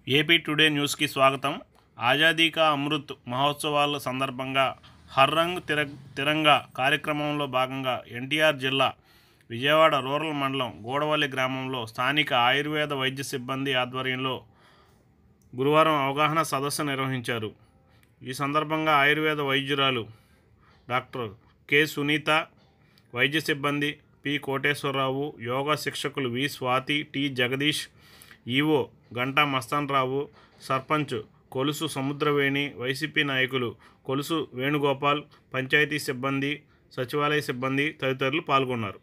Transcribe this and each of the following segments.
AP today న్యూస్కి స్వాగతం ఆజాదీ కా అమృత్ మహోత్సవాల సందర్భంగా హర్ రంగ్ తిర తిరంగా కార్యక్రమంలో భాగంగా ఎన్టీఆర్ జిల్లా విజయవాడ రూరల్ మండలం గోడవల్లి గ్రామంలో స్థానిక ఆయుర్వేద వైద్య సిబ్బంది ఆధ్వర్యంలో గురువారం అవగాహన సదస్సు నిర్వహించారు ఈ సందర్భంగా ఆయుర్వేద వైద్యురాలు డాక్టర్ కె సునీత వైద్య సిబ్బంది పి కోటేశ్వరరావు యోగా శిక్షకులు V Swathi T Jagadish EO Ganta Mastanrao sarpanch Kolusu Samudraveni YCP నాయకులు కొలుసు వేణుగోపాల్ పంచాయతీ సిబ్బంది సచివాలయ సిబ్బంది తదితరులు పాల్గొన్నారు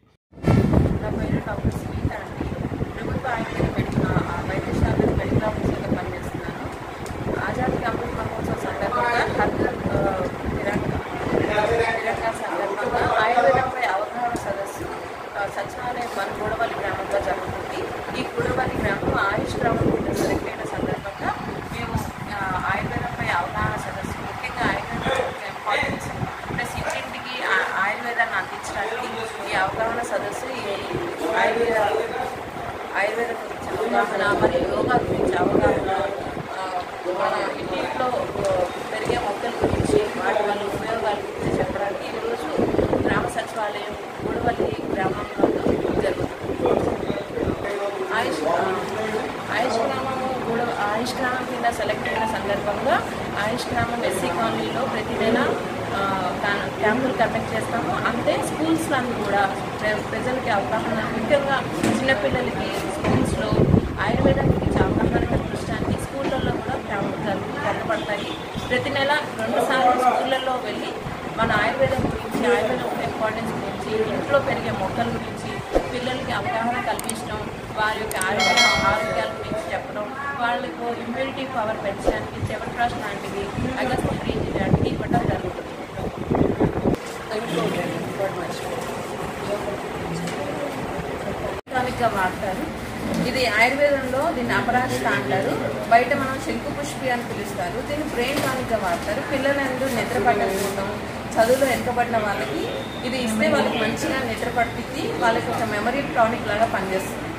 నా పేరు డాక్టర్ సునీత అండి ప్రభుత్వ ఆయుర్వేద మెడికల్ ఆ, వైద్యశాలలో మెడికల్ ఆఫీసర్గా పనిచేస్తున్నాను ఆజాదీ అమృత్ మహోత్సవ సందర్భంగా హర్ ఆ, తిరంగా తిరంగా సందర్భంగా ఆయుర్వేదంపై అవగాహన సదస్సు ఆ, సచివాలయం మన గూడవల్లి గ్రామంలో జరుగుతుంది ఈ గూడవల్లి గ్రామం ఆయుష్ గ్రామం కింద సెలెక్ట్ అయిన సందర్భంగా మేము ఆ, ఆయుర్వేదంపై అవగాహన సదస్సు ముఖ్యంగా ఆయుర్వేదం యొక్క ఇంపార్టెన్స్ ప్లస్ ఇంటింటికి ఆ- ఆయుర్వేదాన్ని అందించడానికి ఈ అవగాహన సదస్సు ఈ ఆయుర్వేద ఆయుర్వేదం గురించి అవగాహన మరియు యోగా గురించి అవగాహన ఆ, మన ఇంటింట్లో ఆ, పెరిగే మొక్కల గురించి వాటి వల్ల ఉపయోగాల గురించి చెప్పడానికి ఈరోజు గ్రామ సచివాలయం గూడవల్లి గ్రామంలో జరుగుతుంది ఆయుష్ ఆయుష్ గ్రామము కూడా ఆయుష్ గ్రామం కింద సెలెక్ట్ అయిన సందర్భంగా ఆయుష్ గ్రామం ఎస్సీ కాలనీలో ప్రతి నెల ఆ, క్యా- క్యాంపులు కండక్ట్ చేస్తాము అంతే స్కూల్స్లో కూడా ప్ర- ప్రజలకి అవగాహన ముఖ్యంగా చిన్నపిల్లలకి స్కూల్స్లో ఆయుర్వేదం గురించి అవగాహన కల్పించడానికి స్కూళ్ళల్లో కూడా క్యాంపులు జరుపు జరపడతాయి ప్రతి నెల రెండు సార్లు స్కూళ్ళల్లో వెళ్ళి మన ఆయుర్వేదం గురించి ఆయుర్వేదం యొక్క ఇంపార్టెన్స్ గురించి ఇంట్లో పెరిగే మొక్కల గురించి పిల్లలకి అవగాహన కల్పించడం వారి యొక్క ఆరోగ్య ఆరోగ్యాల గురించి చెప్పడం వాళ్ళకు ఇమ్యూనిటీ పవర్ పెంచడానికి చెవట్రాస్ లాంటివి అగస్త్య గ్రీన్ లాంటివి ఇవ్వడం జరుగుతుంది టానిక్గా వాడతారు ఇది ఆయుర్వేదంలో దీన్ని అపరాజిత అంటారు బయట మనం శంకు పుష్పి అని పిలుస్తారు దీన్ని బ్రెయిన్ టానిక్గా వాడతారు పిల్లలందరూ నిద్ర పట్టకపోవడం చదువులో వెనుకబడిన వాళ్ళకి ఇది ఇస్తే వాళ్ళకి మంచిగా నిద్ర పట్టించి వాళ్ళకి ఒక మెమరీ టానిక్ లాగా పనిచేస్తుంది